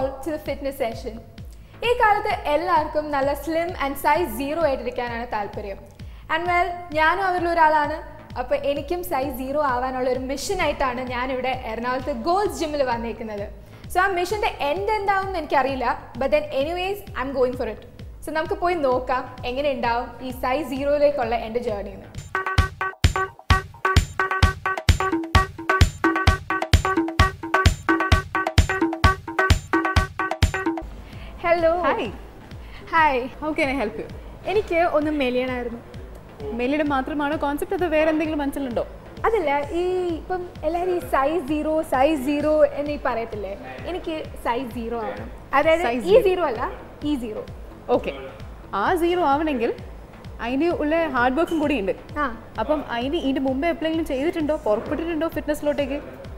All to the fitness session ഈ കാലത്ത് എല്ലാവർക്കും നല്ല സ്ലിം ആൻഡ് സൈസ് സീറോ ആയിട്ടിരിക്കാനാണ് താല്പര്യം ആൻഡ് വെൽ ഞാനും അവരിൽ ഒരാളാണ് അപ്പോൾ എനിക്കും സൈസ് സീറോ ആവാനുള്ള ഒരു മിഷനായിട്ടാണ് ഞാനിവിടെ എറണാകുളത്ത് ഗോൾസ് ജിമ്മിൽ വന്നേക്കുന്നത് സോ ആ മിഷൻ്റെ എൻഡ് എന്താവും എന്ന് എനിക്കറിയില്ല but then anyways I'm going for it so നമുക്ക് പോയി നോക്കാം എങ്ങനെ ഉണ്ടാവും ഈ സൈസ് സീറോയിലേക്കുള്ള എൻ്റെ ജേർണി എന്ന് hello hi hi how can I help you എനിക്ക് ഒന്ന് മെലിയണമായിരുന്നു മെല്ലിയുടെ മാത്രമാണോ കോൺസെപ്റ്റ് അതോ വേറെ എന്തെങ്കിലും മനസ്സിലുണ്ടോ അതല്ല ഈ ഇപ്പം എല്ലാവരും ഈ സൈസ് സീറോ സൈസ് സീറോ എന്ന് ഈ പറയത്തില്ലേ എനിക്ക് സൈസ് സീറോ ആവണം അതായത് Size ഈ zero. സീറോ അല്ല ഈ സീറോ ഓക്കെ ആ സീറോ ആവണമെങ്കിൽ അതിന് ഉള്ള ഹാർഡ് വർക്കും കൂടി ഉണ്ട് ആ അപ്പം അതിന് ഇതിന് മുമ്പേ എപ്പോഴെങ്കിലും ചെയ്തിട്ടുണ്ടോ പുറപ്പെട്ടിട്ടുണ്ടോ ഫിറ്റ്നസ്സിലോട്ടേക്ക്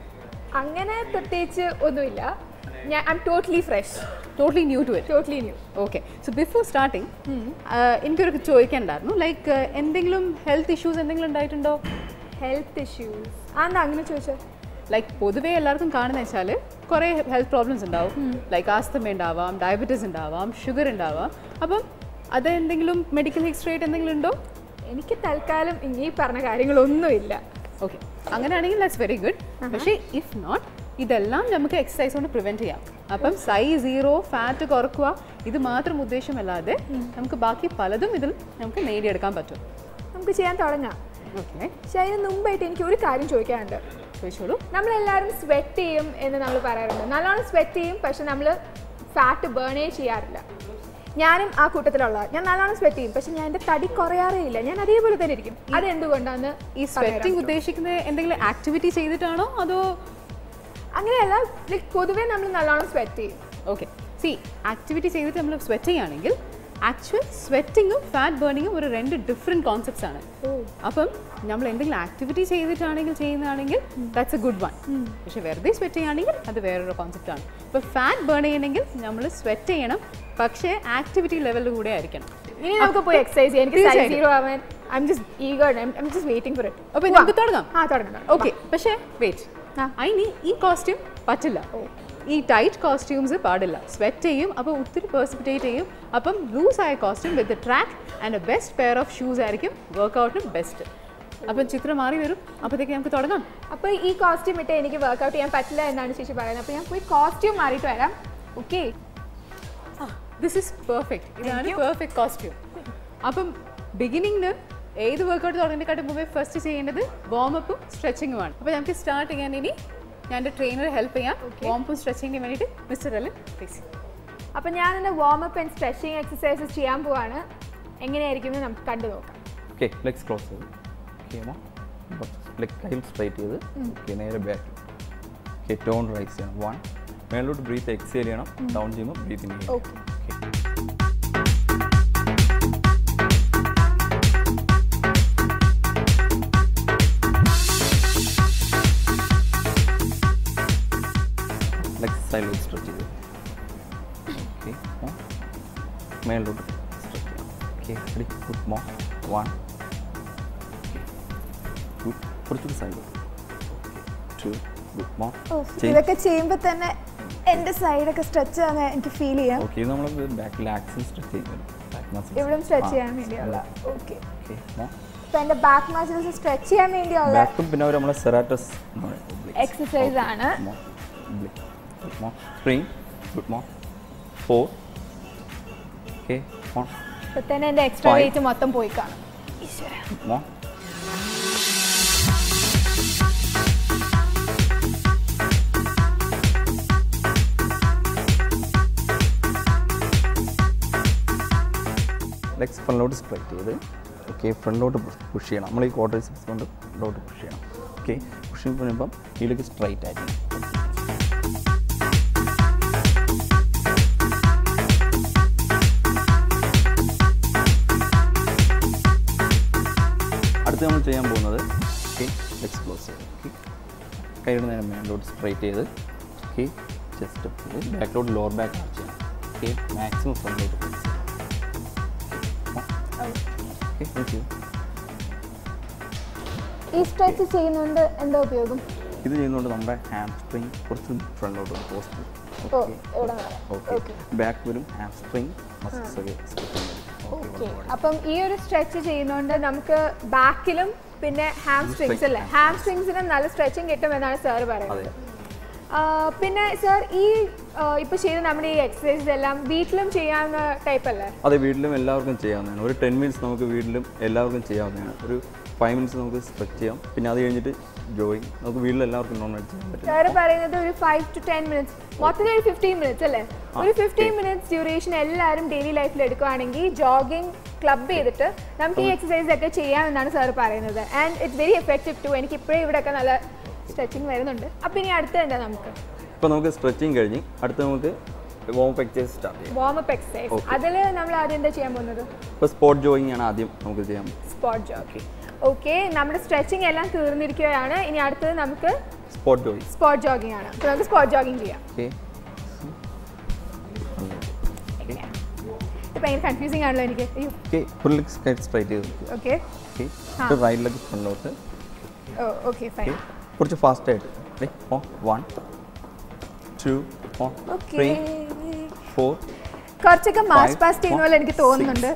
അങ്ങനെ പ്രത്യേകിച്ച് ഒന്നുമില്ല ഞാൻ I'm totally fresh totally new to it totally new okay so before starting എനിക്കൊരു ചോദിക്കാനുണ്ടായിരുന്നു ലൈക്ക് എന്തെങ്കിലും ഹെൽത്ത് ഇഷ്യൂസ് എന്തെങ്കിലും ഉണ്ടായിട്ടുണ്ടോ ഹെൽത്ത് ഇഷ്യൂസ് അതെന്താ അങ്ങനെ ചോദിച്ചത് ലൈക്ക് പൊതുവേ എല്ലാവർക്കും കാണുന്ന വെച്ചാൽ കുറേ ഹെൽത്ത് പ്രോബ്ലംസ് ഉണ്ടാവും ലൈക്ക് ആസ്തമ ഉണ്ടാവാം ഡയബറ്റീസ് ഉണ്ടാവാം ഷുഗർ ഉണ്ടാവാം അപ്പം അത് എന്തെങ്കിലും മെഡിക്കൽ ഹിസ്റ്ററി ആയിട്ട് എന്തെങ്കിലും ഉണ്ടോ എനിക്ക് തൽക്കാലം ഈ പറഞ്ഞ കാര്യങ്ങളൊന്നുമില്ല ഓക്കെ അങ്ങനെയാണെങ്കിൽ ദാറ്റ്സ് വെരി ഗുഡ് പക്ഷേ ഇഫ് നോട്ട് ഇതെല്ലാം നമുക്ക് എക്സസൈസ് കൊണ്ട് പ്രിവെൻറ്റ് ചെയ്യാം അപ്പം സൈസ് സീറോ ഫാറ്റ് കുറക്കുക ഇത് മാത്രം ഉദ്ദേശമല്ലാതെ നമുക്ക് ബാക്കി പലതും ഇതിൽ നമുക്ക് നേടിയെടുക്കാൻ പറ്റും നമുക്ക് ചെയ്യാൻ തുടങ്ങാം ഓക്കെ പക്ഷെ അതിന് മുമ്പായിട്ട് എനിക്ക് ഒരു കാര്യം ചോദിക്കാനുണ്ട് ചോദിച്ചോളൂ നമ്മളെല്ലാവരും സ്വെറ്റ് ചെയ്യും എന്ന് നമ്മൾ പറയാറുണ്ട് നല്ലോണം സ്വെറ്റ് ചെയ്യും പക്ഷെ നമ്മൾ ഫാറ്റ് ബേണേ ചെയ്യാറില്ല ഞാനും ആ കൂട്ടത്തിലുള്ള ഞാൻ നല്ലോണം സ്വെറ്റ് ചെയ്യും പക്ഷെ ഞാൻ എൻ്റെ തടി കുറയാറേ ഇല്ല ഞാൻ അതേപോലെ തന്നെ ഇരിക്കും അത് എന്തുകൊണ്ടാന്ന് ഈ സ്വെറ്റിംഗ് ഉദ്ദേശിക്കുന്നത് എന്തെങ്കിലും ആക്ടിവിറ്റി ചെയ്തിട്ടാണോ അതോ അങ്ങനെയല്ല ലൈക്ക് പൊതുവേ നമ്മൾ നല്ലോണം സ്വെറ്റ് ചെയ്യും ഓക്കെ സി ആക്ടിവിറ്റി ചെയ്തിട്ട് നമ്മൾ സ്വെറ്റ് ചെയ്യുകയാണെങ്കിൽ ആക്ച്വൽ സ്വെറ്റിങ്ങും ഫാറ്റ് ബേണിങ്ങും ഒരു രണ്ട് ഡിഫറെൻറ്റ് കോൺസെപ്റ്റ്സ് ആണ് അപ്പം നമ്മൾ എന്തെങ്കിലും ആക്ടിവിറ്റി ചെയ്തിട്ടാണെങ്കിൽ ചെയ്യുന്നതാണെങ്കിൽ ദാറ്റ്സ് എ ഗുഡ് വൺ പക്ഷെ വെറുതെ സ്വെറ്റ് ചെയ്യുകയാണെങ്കിൽ അത് വേറൊരു കോൺസെപ്റ്റ് ആണ് ഇപ്പോൾ ഫാറ്റ് ബേൺ ചെയ്യണമെങ്കിൽ നമ്മൾ സ്വെറ്റ് ചെയ്യണം പക്ഷേ ആക്ടിവിറ്റി ലെവലിൽ കൂടെ ആയിരിക്കണം ഇനി നമുക്ക് പോയി എക്സസൈസ് ചെയ്യാം എനിക്ക് സൈസ് തീർച്ചയായിട്ടും. സീറോ ആവാൻ I'm just eager I'm just waiting for it അപ്പോൾ നമുക്ക് തുടങ്ങാം ആ തുടങ്ങാം ഓക്കെ പക്ഷേ വെയിറ്റ് ആ. അതിന് ഈ കോസ്റ്റ്യൂം പറ്റില്ല ഈ ടൈറ്റ് കോസ്റ്റ്യൂംസ് പാടില്ല സ്വെറ്റ് ചെയ്യും അപ്പോൾ ഒത്തിരി പേഴ്സിപ്പിറ്റേറ്റ് ചെയ്യും അപ്പം ലൂസ് ആയ costume with track and a best pair of shoes ആയിരിക്കും വർക്കൗട്ടിനും ബെസ്റ്റ് അപ്പം ചിത്രം മാറി വരും അപ്പോഴത്തേക്ക് നമുക്ക് തുടങ്ങാം അപ്പോൾ ഈ കോസ്റ്റ്യൂം ഇട്ട് എനിക്ക് വർക്കൗട്ട് ചെയ്യാൻ പറ്റില്ല എന്നാണ് ചേച്ചി പറയുന്നത് അപ്പോൾ ഞാൻ പോയി കോസ്റ്റ്യൂം മാറിയിട്ട് വരാം ഓക്കെ ദിസ് ഇസ് പെർഫെക്റ്റ് ഇതാണ് you. പെർഫെക്റ്റ് കോസ്റ്റ്യൂം അപ്പം ബിഗിനിങ്ങിന് ഏത് വർക്കൗട്ട് തുടങ്ങുന്നതിനെക്കാട്ടും മുമ്പേ ഫസ്റ്റ് ചെയ്യേണ്ടത് വാമപ്പും സ്ട്രെച്ചിങ്ങുമാണ് അപ്പോൾ നമുക്ക് സ്റ്റാർട്ട് ചെയ്യാൻ ഇനി ഞാൻ എൻ്റെ ട്രെയിനറെ ഹെൽപ്പ് ചെയ്യാം വാമപ്പും സ്ട്രെച്ചിങ്ങിന് വേണ്ടിയിട്ട് മിസ്റ്റർ എല്ലൻ പ്ലീസ് അപ്പോൾ ഞാൻ ഇന്ന് വാമപ്പ് ആൻഡ് സ്ട്രെച്ചിങ് എക്സസൈസസ് ചെയ്യാൻ പോവാണ് എങ്ങനെയായിരിക്കും എന്ന് നമുക്ക് കണ്ടു നോക്കാം ഓക്കെ ലെഗ്സ് ക്ലോസ് ചെയ്ത് ഓക്കെ അമ്മ ലെഗ് കയ്യിൽ സ്ട്രൈറ്റ് ചെയ്ത് ഓക്കെ നേരെ ബാക്ക് ഓക്കെ ടോൺ റൈസ് ചെയ്യണം വൺ മേലോട്ട് ബ്രീത്ത് എക്സേൽ ചെയ്യണം ഡൗൺ ചെയ്യുമ്പോൾ ബ്രീത്തിങ് ചെയ്യണം ഓക്കെ ലെഗ് സൈഡിലോട്ട് സ്ട്രെച്ച് ചെയ്ത് ഓക്കെ മേലോട്ട് സ്ട്രെച്ച് ചെയ്യണം okay ready good more one good കുറച്ചുകൂടി സൈഡിലോട്ട് ടു ഗുഡ് മോ ഇതൊക്കെ ചെയ്യുമ്പോൾ തന്നെ എൻ്റെ സൈഡൊക്കെ സ്ട്രെച്ച് ആണ് എനിക്ക് ഫീൽ ചെയ്യാം ഓക്കെ ഇത് നമ്മൾ ബാക്കിൽ ആക്സിൽ സ്ട്രെച്ച് ചെയ്യുന്നത് ബാക്ക് മസിൽ ഇവിടെ സ്ട്രെച്ച് ചെയ്യാൻ വേണ്ടിയുള്ള ഓക്കെ ഓക്കെ മോ അപ്പോൾ എൻ്റെ ബാക്ക് മസിൽസ് സ്ട്രെച്ച് ചെയ്യാൻ വേണ്ടിയുള്ള ബാക്കും പിന്നെ അവർ നമ്മളെ സെറാറ്റസ് എക്സസൈസ് ആണ് good more three good more four okay one ഇപ്പോൾ തന്നെ എൻ്റെ എക്സ്ട്രാ Five. വെയിറ്റ് മൊത്തം പോയി കാണും ഗുഡ് മോ ലെഗ്സ് ഫ്രണ്ടിലോട്ട് സ്ട്രൈറ്റ് ചെയ്ത് ഓക്കെ ഫ്രണ്ടിലോട്ട് പുഷ് ചെയ്യണം നമ്മൾ ഈ ക്വാർട്ടർ സിക്സ് കൊണ്ട് ഫ്രണ്ടിലോട്ട് പുഷ് ചെയ്യണം ഓക്കെ പുഷ് ചെയ്യുമ്പം കീഴിലേക്ക് സ്ട്രൈറ്റ് ആയിരിക്കണം അടുത്ത് നമ്മൾ ചെയ്യാൻ പോകുന്നത് ഓക്കെ ലെഗ്സ് ക്ലോസ് ചെയ്ത് ഓക്കെ കൈയുടെ നേരം മേലോട്ട് സ്ട്രൈറ്റ് ചെയ്ത് ഓക്കെ ചെസ്റ്റ് ചെയ്ത് ബാക്കിലോട്ട് ലോവർ ബാക്ക് ആർച്ച് ചെയ്യണം ഓക്കെ മാക്സിമം ഫ്രണ്ടിലോട്ട് press ചെയ്യണം ഓക്കെ ഓക്കെ ഈ സ്ട്രെച്ച് ചെയ്യുന്നതുകൊണ്ട് എന്താ ഉപയോഗം ഇത് ചെയ്യുന്നതുകൊണ്ട് നമ്മുടെ ഹാം സ്ട്രിങ് കുറച്ച് ഫ്രണ്ടിലോട്ട് പോസ്റ്റ് ഓ ഓടാൻ ഓക്കെ ബാക്ക് വരും ഹാംസ്ട്രിങ് മസിൽസ് ഒക്കെ സ്ട്രെച്ച് ഓക്കെ അപ്പം ഈ ഒരു സ്ട്രെച്ച് ചെയ്യുന്നതുകൊണ്ട് നമുക്ക് ബാക്കിലും പിന്നെ ഹാം സ്ട്രിങ്സ് അല്ലേ ഹാം സ്ട്രിങ്സിനും നല്ല സ്ട്രെച്ചിങ് കിട്ടുമെന്നാണ് സാർ പറയുന്നത് അതെ ആ, പിന്നെ സാർ ഈ ഇപ്പോൾ ചെയ്ത നമ്മുടെ ഈ എക്സസൈസ് എല്ലാം വീട്ടിലും ചെയ്യാവുന്ന ടൈപ്പ് അല്ലേ അതെ വീട്ടിലും എല്ലാവർക്കും ചെയ്യാവുന്നതാണ് ഒരു ടെൻ മിനിറ്റ്സ് നമുക്ക് വീട്ടിലും എല്ലാവർക്കും ചെയ്യാവുന്നതാണ് ഒരു ഫൈവ് മിനിറ്റ്സ് നമുക്ക് സ്ട്രെച്ച് ചെയ്യാം പിന്നെ അത് കഴിഞ്ഞിട്ട് ജോയിങ് നമുക്ക് വീട്ടിൽ എല്ലാവർക്കും നോർമലായിട്ട് ചെയ്യാൻ പറ്റും സാറ് പറയുന്നത് ഒരു ഫൈവ് ടു ടെൻ മിനിറ്റ്സ് മൊത്തത്തിൽ ഒരു ഫിഫ്റ്റീൻ മിനിറ്റ്സ് അല്ലേ ഒരു ഫിഫ്റ്റീൻ മിനിറ്റ്സ് ഡ്യൂറേഷൻ എല്ലാവരും ഡെയിലി ലൈഫിൽ എടുക്കുകയാണെങ്കിൽ ജോഗിങ് ക്ലബ് ചെയ്തിട്ട് നമുക്ക് ഈ എക്സസൈസ് ഒക്കെ ചെയ്യാമെന്നാണ് സാർ പറയുന്നത് and it's very effective to എനിക്ക് ഇപ്പോഴും ഇവിടെയൊക്കെ നല്ല സ്ട്രെച്ചിങ് വരുന്നുണ്ട് അപ്പം ഇനി അടുത്ത എന്താ നമുക്ക് ഇപ്പോൾ നമുക്ക് സ്ട്രെച്ചിങ് കഴിഞ്ഞ് അടുത്ത് നമുക്ക് വോം എക്സസൈസ് സ്റ്റാർട്ട് ചെയ്യാം വാം അപ്പ് എക്സസൈസ് അതിൽ നമ്മൾ ആദ്യം എന്താ ചെയ്യാൻ പോകുന്നത് ഇപ്പോൾ സ്പോട്ട് ജോയിങ് ആണ് ആദ്യം നമുക്ക് ചെയ്യാം സ്പോട്ട് ജോഗ് ഓക്കെ നമ്മുടെ സ്ട്രെച്ചിങ് എല്ലാം തീർന്നിരിക്കുകയാണ് ഇനി അടുത്തത് നമുക്ക് സ്പോട്ട് ജോയിങ് സ്പോട്ട് ജോഗിങ് ആണ് അപ്പോൾ നമുക്ക് സ്പോട്ട് ജോഗിങ് ചെയ്യാം ഓക്കെ ഇത് ഭയങ്കര കൺഫ്യൂസിങ് ആണല്ലോ എനിക്ക് അയ്യോ ഓക്കെ ഫുൾ ലെഗ് സ്ട്രൈറ്റ് ചെയ്ത് നിൽക്കുക ഓക്കെ ഓക്കെ റൈറ്റ് ലെഗ് ഫ്രണ്ടിലോട്ട് ഓ ഓക്കെ ഫൈൻ ഓക്കെ കുറച്ച് ഫാസ്റ്റ് ആയിട്ട് ഓ വൺ ടു ഓ ഓക്കെ ത്രീ ഫോർ കുറച്ചൊക്കെ മാർച്ച് Five, പാസ്റ്റ് ചെയ്യുന്ന പോലെ എനിക്ക് six. തോന്നുന്നുണ്ട്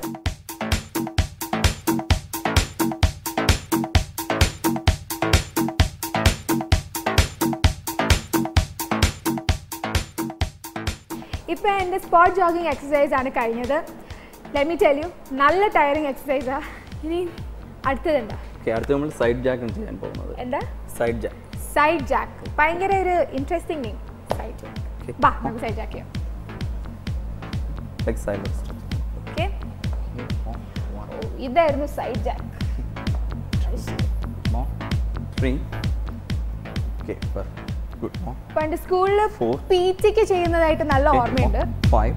ഇപ്പം എൻ്റെ സ്പോട്ട് ജോഗിങ് എക്സസൈസ് ആണ് കഴിഞ്ഞത് ലെറ്റ് മീ ടെൽ യു നല്ല ടയറിങ് എക്സസൈസാണ് ഇനി അടുത്തത് എന്താ ഓക്കെ അടുത്ത് നമ്മൾ സൈഡ് ജാക്കാണ് ചെയ്യാൻ പോകുന്നത് എന്താ സൈഡ് ജാക്ക് സൈഡ് ജാക്ക് ഭയങ്കര ഒരു interesting name side jack Okay. ബാ നമുക്ക് സൈഡ് ജാക്ക് ചെയ്യാം ലെഗ് സൈഡ് ഓക്കെ ഇതായിരുന്നു side jack three okay good more പണ്ട് സ്കൂളിൽ Four. പി ടിക്ക് ചെയ്യുന്നതായിട്ട് നല്ല ഓർമ്മയുണ്ട് ഫൈവ്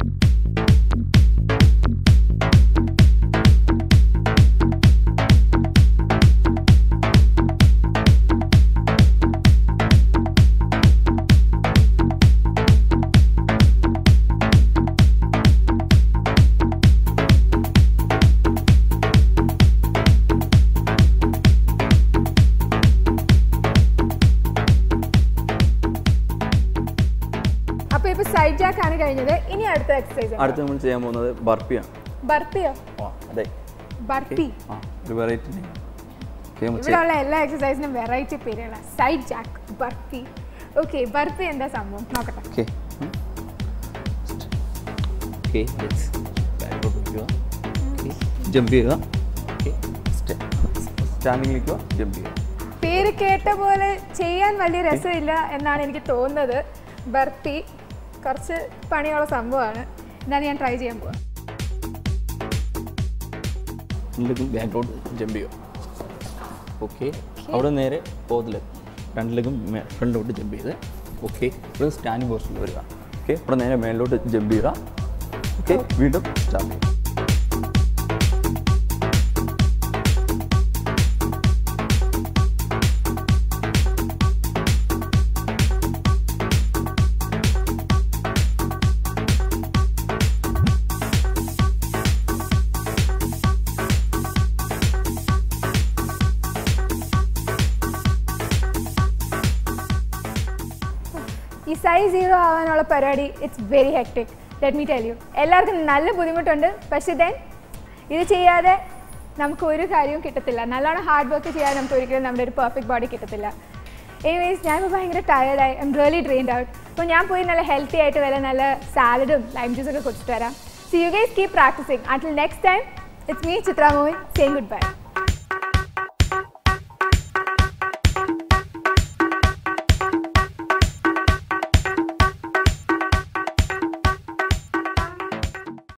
അപ്പൊ ഇപ്പൊ സൈഡ് ജാക്ക് ആണ് കഴിഞ്ഞത് ഇനി അടുത്ത എക്സസൈസ് അടുത്ത് നമ്മൾ ചെയ്യാൻ പോകുന്നത് ബർപ്പിയാണ് ബർപ്പിയോ ആ അതെ ബർപ്പി ആ ഒരു വെറൈറ്റി ഓക്കെ നമ്മൾ ഇവിടെ ഉള്ള എല്ലാ എക്സസൈസിനും വെറൈറ്റി പേരുകളാണ് side jack burpee okay burpee എന്താ സംഭവം നോക്കട്ടെ ഓക്കെ ഓക്കെ ലെറ്റ്സ് ബാക്കോട്ട് വയ്ക്കുക ഓക്കെ ജമ്പ് ചെയ്യുക ഓക്കെ സ്റ്റാൻഡിങ് നിൽക്കുക ജമ്പ് ചെയ്യുക പേര് കേട്ട പോലെ ചെയ്യാൻ വലിയ രസമില്ല എന്നാണ് എനിക്ക് തോന്നുന്നത് ബർപ്പി കുറച്ച് പണിയുള്ള സംഭവമാണ് എന്നാലും ഞാൻ ട്രൈ ചെയ്യാൻ പോവാം രണ്ടിലേക്കും ബാക്കോട്ട് ജമ്പ് ചെയ്യുക ഓക്കെ അവിടെ നേരെ പോകത്ത് ലെഗ് രണ്ട് ലെഗും ഫ്രണ്ടിലോട്ട് ജമ്പ് ചെയ്ത് ഓക്കെ ഇവിടെ സ്റ്റാൻഡിങ് പൊസിഷനിൽ വരിക ഓക്കെ ഇവിടെ നേരെ മേളിലോട്ട് ജമ്പ് ചെയ്യുക ഓക്കെ വീണ്ടും സ്റ്റാർട്ട് ചെയ്യുക ഈ സൈസ് സീറോ ആവാനുള്ള പരിപാടി it's very hectic let me tell you എല്ലാവർക്കും നല്ല ബുദ്ധിമുട്ടുണ്ട് പക്ഷേ ദെൻ ഇത് ചെയ്യാതെ നമുക്ക് ഒരു കാര്യവും കിട്ടത്തില്ല നല്ലോണം ഹാർഡ് വർക്ക് ചെയ്യാതെ നമുക്ക് ഒരിക്കലും നമ്മുടെ ഒരു പെർഫെക്റ്റ് ബോഡി കിട്ടത്തില്ല എനിവേസ് ഞാനിപ്പോൾ ഭയങ്കര ടയർഡായി I'm really drained out അപ്പോൾ ഞാൻ പോയി നല്ല ഹെൽത്തി ആയിട്ട് വല്ല നല്ല സാലഡും ലൈം ജ്യൂസൊക്കെ കുടിച്ചിട്ട് വരാം see you guys keep practising until next time it's me Chitra Mohan same good by